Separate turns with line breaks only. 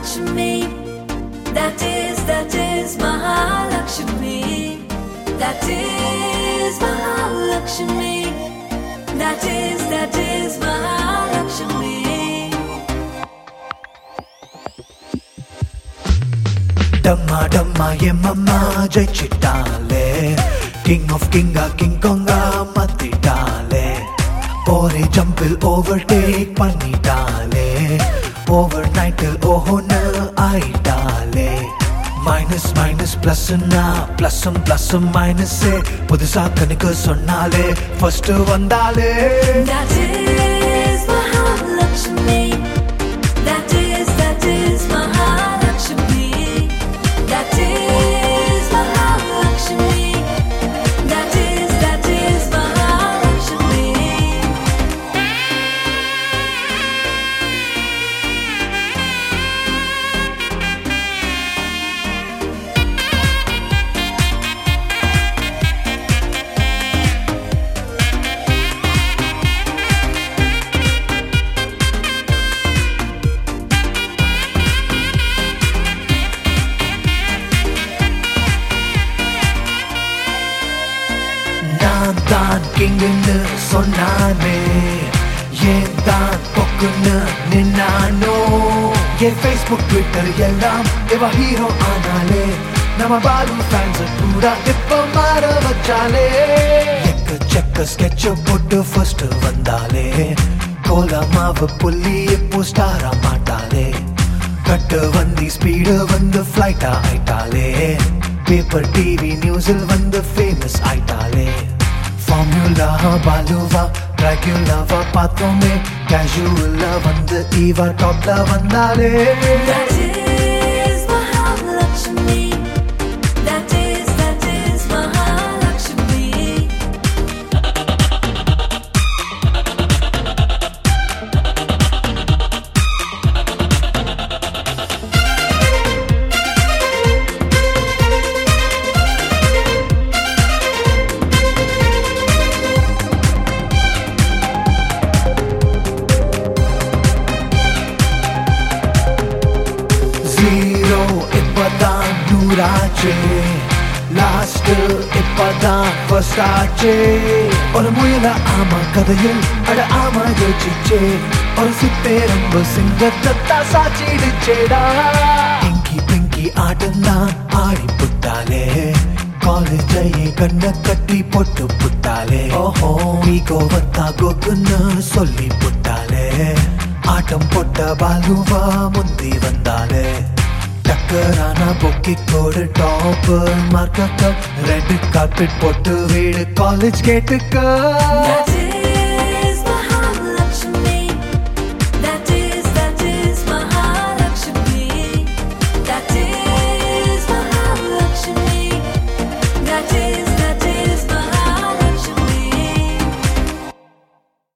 Mahalakshmi. That is, that is Mahalakshmi. That is Mahalakshmi. That is, that is Mahalakshmi.
டம்மா டம்மா எம்மம்மா ஜெயிச்சிட்டாலே king of கிங்கா king கொங்கா மாத்திட்டாலே ஒரே ஜம்பில் over take பண்ணிட்டாலே over நைட்டில் ஓஹோன்னு ஆயிட்டாலே minus minus பிளஸ்னா பிளஸும் பிளஸும் மைனஸே புதுசா கணக்கு சொன்னாலே first வந்தாலே
That is Mahalakshmi. That is, that is Mahalakshmi. That is Mahalakshmi. That is, that is Mahalakshmi.
நான் தான் கிங்குன்னு சொன்னானே ஏன் தான் பொக்குன்னு நின்னானோ என் ஃபேஸ்புக் ட்விட்டர் எல்லாம் இவ ஹீரோ ஆனாலே நம்ம பாலு ஃபேன்ஸ் கூட இப்ப மாற வச்சாலே எக்க செக்க ஸ்கெட்ச் போட்டு ஃபர்ஸ்ட் வந்தாலே கோலமாவு புள்ளி இப்போ ஸ்டாரா மாட்டாலே கட்டு வந்தி ஸ்பீடு வந்து ஃப்ளைட்டா ஆயிட்டாலே பேப்பர் டிவி நியூஸில் வந்து ஃபேமஸ் ஆயிட்டாலே ஃபார்முலா பாலுவா டிராகுலாவா பார்த்தோமே கேஷுவலா வந்து ஈவா டாப்ல வந்தாலே
That is Mahalakshmi. That is, that is Mahalakshmi.
Zero இப்பதான் நூறாச்சே லாஸ்ட் இப்பதான் ஃபர்ஸ்ட் ஆச்சே ஒரு முயல ஆமா கதையில் அட ஆமா யோசிச்சே ஒரு சிப்பேரம்பு சிங்கத்தை சாச்சிடுச்சேடா பிங்கி பிங்கி ஆட்டம் தான் ஆடி புட்டாலே காலேஜையே கண்ண கட்டி போட்டு புட்டாலே ஓஹோ நீ கோவத்தா கோக்குன்னு சொல்லி புட்டாலே ஆட்டம் போட்ட பாலுவா முந்தி வந்தாலே டக்கரான பொக்கி கோடு டாப் மார்க்க ரெட் கார்பெட் போட்டு வீடு காலேஜ் கேட்டுக்க
That